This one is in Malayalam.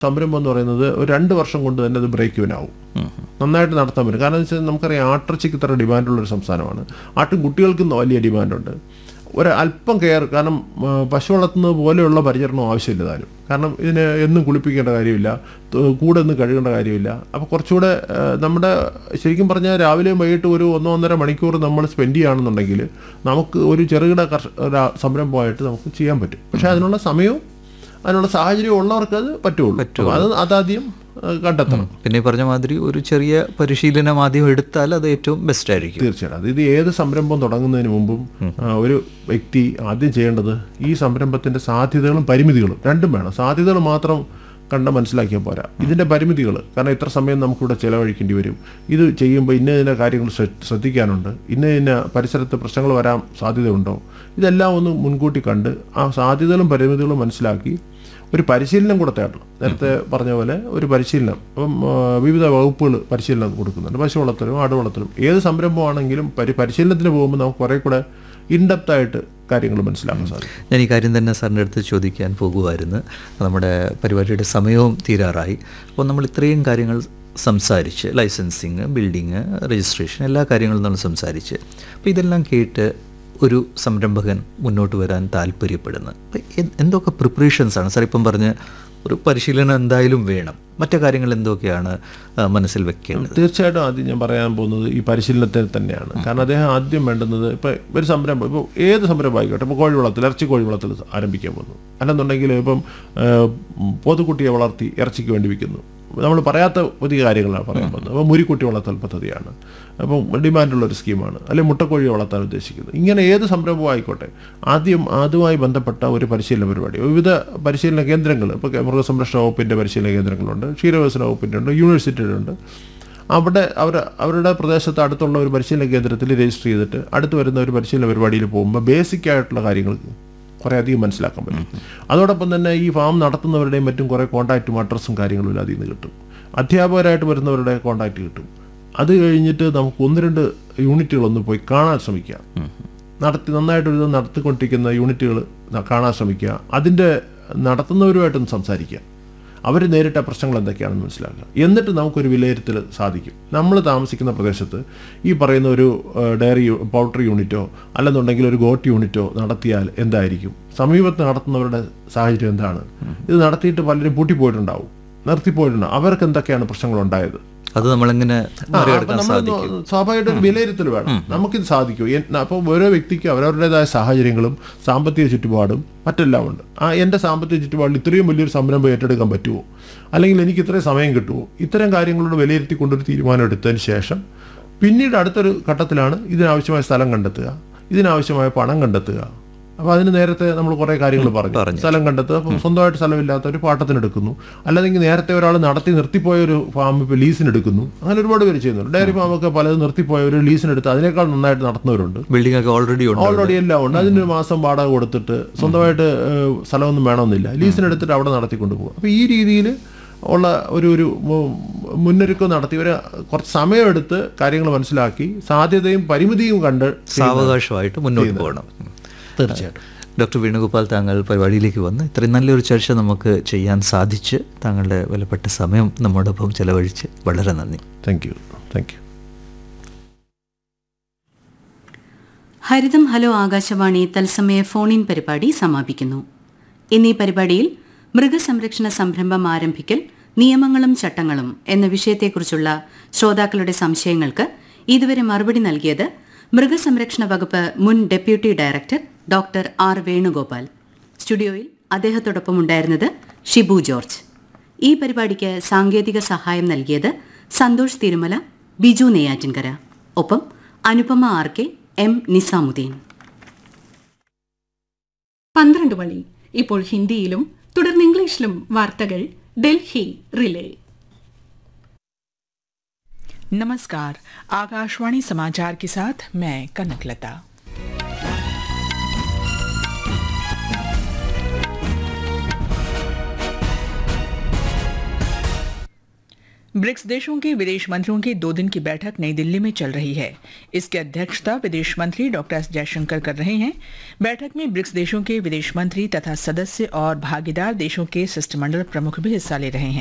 സംരംഭം എന്ന് പറയുന്നത് ഒരു രണ്ട് വർഷം കൊണ്ട് തന്നെ അത് ബ്രേക്ക് ഇവൻ ആവും നന്നായിട്ട് നടത്താൻ പറ്റും കാരണം എന്ന് വെച്ചാൽ നമുക്കറിയാം ആട്ടിറച്ചിക്ക് ഇത്ര ഡിമാൻഡുള്ള ഒരു സംസ്ഥാനമാണ് ആട്ടും കുട്ടികൾക്കും വലിയ ഡിമാൻഡുണ്ട് ഒരു അല്പം കെയർ കാരണം ആ, പശു വളർത്തുന്നത് പോലെയുള്ള പരിചരണം ആവശ്യമില്ല താനും കാരണം ഇതിന് എന്നും കുളിപ്പിക്കേണ്ട കാര്യമില്ല ത- കൂടെ ഒന്നും കഴുകേണ്ട കാര്യമില്ല അപ്പോൾ കുറച്ചുകൂടെ ആ, നമ്മുടെ ശരിക്കും പറഞ്ഞാൽ രാവിലെയും വൈകിട്ട് ഒരു ഒന്നോ ഒന്നര മണിക്കൂർ നമ്മൾ സ്പെൻഡ് ചെയ്യുകയാണെന്നുണ്ടെങ്കിൽ നമുക്ക് ഒരു ചെറുകിട കർഷ ഒരു സംരംഭമായിട്ട് നമുക്ക് ചെയ്യാൻ പറ്റും പക്ഷേ അതിനുള്ള സമയവും അതിനുള്ള സാഹചര്യം ഉള്ളവർക്ക് അത് പറ്റുള്ളൂ അപ്പോൾ അത് അതാദ്യം ആ, കണ്ടെത്തണം പിന്നെ ഈ പറഞ്ഞ മാതിരി ഒരു ചെറിയ പരിശീലനം ആദ്യം എടുത്താൽ അത് ഏറ്റവും ബെസ്റ്റ് ആയിരിക്കും തീർച്ചയായിട്ടും അത് ഇത് ഏത് സംരംഭം തുടങ്ങുന്നതിന് മുമ്പും ആ, ഒരു വ്യക്തി ആദ്യം ചെയ്യേണ്ടത് ഈ സംരംഭത്തിന്റെ സാധ്യതകളും പരിമിതികളും രണ്ടും വേണം സാധ്യതകൾ മാത്രം കണ്ട് മനസ്സിലാക്കിയാൽ പോരാ ഇതിന്റെ പരിമിതികൾ കാരണം ഇത്ര സമയം നമുക്കിവിടെ ചിലവഴിക്കേണ്ടി വരും ഇത് ചെയ്യുമ്പോൾ ഇന്ന ഇന്ന കാര്യങ്ങൾ ശ്ര- ശ്രദ്ധിക്കാനുണ്ട് ഇന്ന ഇന്ന പരിസരത്ത് പ്രശ്നങ്ങൾ വരാൻ സാധ്യതയുണ്ടോ ഇതെല്ലാം ഒന്ന് മുൻകൂട്ടി കണ്ട് ആ സാധ്യതകളും പരിമിതികളും മനസ്സിലാക്കി ഒരു പരിശീലനം കൂടെ തേടണം നേരത്തെ പറഞ്ഞ പോലെ ഒരു പരിശീലനം അപ്പം ആ, വിവിധ വകുപ്പുകൾ പരിശീലനം കൊടുക്കുന്നുണ്ട് പശു വളർത്തലും ആട് വളർത്തലും ഏത് സംരംഭമാണെങ്കിലും പരി പരിശീലനത്തിന് പോകുമ്പോൾ നമുക്ക് കുറേ കൂടെ ഇൻഡെപ്ത് ആയിട്ട് കാര്യങ്ങൾ മനസ്സിലാക്കാൻ സാധിക്കും ഞാൻ ഈ കാര്യം തന്നെ സാറിൻ്റെ അടുത്ത് ചോദിക്കാൻ പോകുമായിരുന്നു നമ്മുടെ പരിപാടിയുടെ സമയവും തീരാറായി അപ്പോൾ നമ്മൾ ഇത്രയും കാര്യങ്ങൾ സംസാരിച്ച് ലൈസൻസിങ് ബിൽഡിങ് രജിസ്ട്രേഷൻ എല്ലാ കാര്യങ്ങളും നമ്മൾ സംസാരിച്ച് അപ്പോൾ ഇതെല്ലാം കേട്ട് ഒരു സംരംഭകൻ മുന്നോട്ട് വരാൻ താല്പര്യപ്പെടുന്നത് അപ്പോൾ എ- എന്തൊക്കെ പ്രിപ്പറേഷൻസ് ആണ് സാർ ഇപ്പം പറഞ്ഞ് ഒരു പരിശീലനം എന്തായാലും വേണം മറ്റു കാര്യങ്ങൾ എന്തൊക്കെയാണ് ആ, മനസ്സിൽ വെക്കേണ്ടത് തീർച്ചയായിട്ടും ആദ്യം ഞാൻ പറയാൻ പോകുന്നത് ഈ പരിശീലനത്തിൽ തന്നെയാണ് കാരണം അദ്ദേഹം ആദ്യം വേണ്ടുന്നത് ഇപ്പം ഒരു സംരംഭം ഇപ്പോൾ ഏത് സംരംഭം ആയിക്കോട്ടെ ഇപ്പോൾ കോഴി വളർത്തൽ ഇറച്ചി കോഴി വളർത്തൽ ആരംഭിക്കാൻ പോകുന്നു അല്ലെന്നുണ്ടെങ്കിൽ ഇപ്പം ആ, പോത്തുകുട്ടിയെ വളർത്തി ഇറച്ചിക്ക് വേണ്ടി വിൽക്കുന്നു നമ്മൾ പറയാത്ത പുതിയ കാര്യങ്ങളാണ് പറയാൻ പോകുന്നത് അപ്പോൾ മുരിക്കുട്ടി വളർത്തൽ പദ്ധതിയാണ് അപ്പം ഡിമാൻഡുള്ള ഒരു സ്കീമാണ് അല്ലെങ്കിൽ മുട്ടക്കോഴിയെ വളർത്താൻ ഉദ്ദേശിക്കുന്നത് ഇങ്ങനെ ഏത് സംരംഭവും ആയിക്കോട്ടെ ആദ്യം അതുമായി ബന്ധപ്പെട്ട ഒരു പരിശീലന പരിപാടി വിവിധ പരിശീലന കേന്ദ്രങ്ങൾ ഇപ്പോൾ മൃഗസംരക്ഷണ വകുപ്പിൻ്റെ പരിശീലന കേന്ദ്രങ്ങളുണ്ട് ക്ഷീരവികസന വകുപ്പിൻ്റെ ഉണ്ട് യൂണിവേഴ്സിറ്റികളുണ്ട് അവിടെ അവർ അവരുടെ പ്രദേശത്ത് അടുത്തുള്ള ഒരു പരിശീലന കേന്ദ്രത്തിൽ രജിസ്റ്റർ ചെയ്തിട്ട് അടുത്ത് വരുന്ന ഒരു പരിശീലന പരിപാടിയിൽ പോകുമ്പോൾ ബേസിക് ആയിട്ടുള്ള കാര്യങ്ങൾ കുറേ അധികം മനസ്സിലാക്കാൻ പറ്റും അതോടൊപ്പം തന്നെ ഈ ഫാം നടത്തുന്നവരുടെയും മറ്റും കുറേ കോൺടാക്റ്റും അഡ്രസ്സും കാര്യങ്ങളും അതിൽ നിന്ന് കിട്ടും അധ്യാപകരായിട്ട് വരുന്നവരുടെ കോൺടാക്റ്റ് കിട്ടും അത് കഴിഞ്ഞിട്ട് നമുക്ക് ഒന്ന് രണ്ട് യൂണിറ്റുകളൊന്ന് പോയി കാണാൻ ശ്രമിക്കാം നടത്തി നന്നായിട്ട് ഇത് നടത്തിക്കൊണ്ടിരിക്കുന്ന യൂണിറ്റുകൾ കാണാൻ ശ്രമിക്കുക അതിൻ്റെ നടത്തുന്നവരുമായിട്ടൊന്ന് സംസാരിക്കുക അവർ നേരിട്ട പ്രശ്നങ്ങൾ എന്തൊക്കെയാണെന്ന് മനസ്സിലാക്കുക എന്നിട്ട് നമുക്കൊരു വിലയിരുത്തൽ സാധിക്കും നമ്മൾ താമസിക്കുന്ന പ്രദേശത്ത് ഈ പറയുന്ന ഒരു ഏഹ്, ഡയറി യു- പൗൾട്രി യൂണിറ്റോ അല്ലെന്നുണ്ടെങ്കിൽ ഒരു ഗോട്ട് യൂണിറ്റോ നടത്തിയാൽ എന്തായിരിക്കും സമീപത്ത് നടത്തുന്നവരുടെ സാഹചര്യം എന്താണ് ഇത് നടത്തിയിട്ട് പലരും പൂട്ടിപ്പോയിട്ടുണ്ടാവും നിർത്തിപ്പോയിട്ടുണ്ടാവും അവർക്ക് എന്തൊക്കെയാണ് പ്രശ്നങ്ങൾ ഉണ്ടായത് അത് നമ്മളിങ്ങനെ ആ, മറികടക്കാൻ അപ്പൊ നമ്മള് സാധിക്കും സ്വാഭാവികമായിട്ട് ഒരു വിലയിരുത്തൽ വേണം നമുക്കിത് സാധിക്കും അപ്പോൾ ഓരോ വ്യക്തിക്കും അവരവരുടേതായ സാഹചര്യങ്ങളും സാമ്പത്തിക ചുറ്റുപാടും മറ്റെല്ലാം ഉണ്ട് ആ എൻ്റെ സാമ്പത്തിക ചുറ്റുപാടിൽ ഇത്രയും വലിയൊരു സംരംഭം ഏറ്റെടുക്കാൻ പറ്റുമോ അല്ലെങ്കിൽ എനിക്ക് ഇത്രയും സമയം കിട്ടുമോ ഇത്തരം കാര്യങ്ങളോട് വിലയിരുത്തിക്കൊണ്ടൊരു തീരുമാനം എടുത്തതിന് ശേഷം പിന്നീട് അടുത്തൊരു ഘട്ടത്തിലാണ് ഇതിനാവശ്യമായ സ്ഥലം കണ്ടെത്തുക ഇതിനാവശ്യമായ പണം കണ്ടെത്തുക അപ്പോൾ അതിന് നേരത്തെ നമ്മൾ കുറേ കാര്യങ്ങൾ പറഞ്ഞു പറഞ്ഞു. സ്ഥലം കണ്ടെത്തുക അപ്പം സ്വന്തമായിട്ട് സ്ഥലമില്ലാത്തവർ പാട്ടത്തിനെടുക്കുന്നു അല്ലെങ്കിൽ നേരത്തെ ഒരാൾ നടത്തി നിർത്തിപ്പോയ ഒരു ഫാം ഇപ്പോൾ ലീസിനെടുക്കുന്നു അങ്ങനെ ഒരുപാട് പേര് ചെയ്യുന്നുണ്ട് ഡയറി ഫാമൊക്കെ പലത് നിർത്തിപ്പോയ ഒരു ലീസിനെടുത്ത് അതിനേക്കാൾ നന്നായിട്ട് നടത്തുന്നവരുണ്ട് ബിൽഡിംഗ് ഒക്കെ ഓൾറെഡി ഉണ്ട് ഓൾറെഡി എല്ലാം ഉണ്ട് അതിന് ഒരു മാസം വാടക കൊടുത്തിട്ട് സ്വന്തമായിട്ട് ഏഹ്, സ്ഥലമൊന്നും വേണമെന്നില്ല ലീസിനെടുത്തിട്ട് അവിടെ നടത്തിക്കൊണ്ട് പോകും അപ്പോൾ ഈ രീതിയിൽ ഉള്ള ഒരു ഒരു മു- മുന്നൊരുക്കം നടത്തി ഒരു കുറച്ച് സമയമെടുത്ത് കാര്യങ്ങൾ മനസ്സിലാക്കി സാധ്യതയും പരിമിതിയും കണ്ട് സാവകാശമായിട്ട് മുന്നോട്ട് പോകണം തീർച്ചയായിട്ടും ഡോക്ടർ വേണുഗോപാൽ താങ്കൾ പരിപാടിയിലേക്ക് വന്ന് ഇത്രയും നല്ലൊരു ചർച്ച നമുക്ക് ചെയ്യാൻ സാധിച്ച് താങ്കളുടെ വിലപ്പെട്ട സമയം നമ്മോടൊപ്പം ചെലവഴിച്ച് വളരെ നന്ദി താങ്ക് യു താങ്ക് യു ഹരിതം ഹലോ ആകാശവാണി തത്സമയ ഫോണിൻ പരിപാടി സമാപിക്കുന്നു ഇന്നീ പരിപാടിയിൽ മൃഗസംരക്ഷണ സംരംഭം ആരംഭിക്കൽ നിയമങ്ങളും ചട്ടങ്ങളും എന്ന വിഷയത്തെക്കുറിച്ചുള്ള ശ്രോതാക്കളുടെ സംശയങ്ങൾക്ക് ഇതുവരെ മറുപടി നൽകിയത് മൃഗസംരക്ഷണ വകുപ്പ് മുൻ deputy director doctor R Venugopal സ്റ്റുഡിയോയിൽ അദ്ദേഹത്തോടൊപ്പം ഉണ്ടായിരുന്നത് ഷിബു ജോർജ് ഈ പരിപാടിക്ക് സാങ്കേതിക സഹായം നൽകിയത് സന്തോഷ് തിരുമല ബിജു നെയ്യാറ്റിൻകര ഒപ്പം Anupama R K M Nizamuddin പന്ത്രണ്ട് മണി ഇപ്പോൾ ഹിന്ദിയിലും തുടർന്ന് ഇംഗ്ലീഷിലും വാർത്തകൾ ഡൽഹി റിലേ नमस्कार आकाशवाणी समाचार के साथ मैं कनकलता ब्रिक्स देशों के विदेश मंत्रियों की दो दिन की बैठक नई दिल्ली में चल रही है इसकी अध्यक्षता विदेश मंत्री डॉक्टर एस जयशंकर कर रहे हैं बैठक में ब्रिक्स देशों के विदेश मंत्री तथा सदस्य और भागीदार देशों के शिष्टमंडल प्रमुख भी हिस्सा ले रहे हैं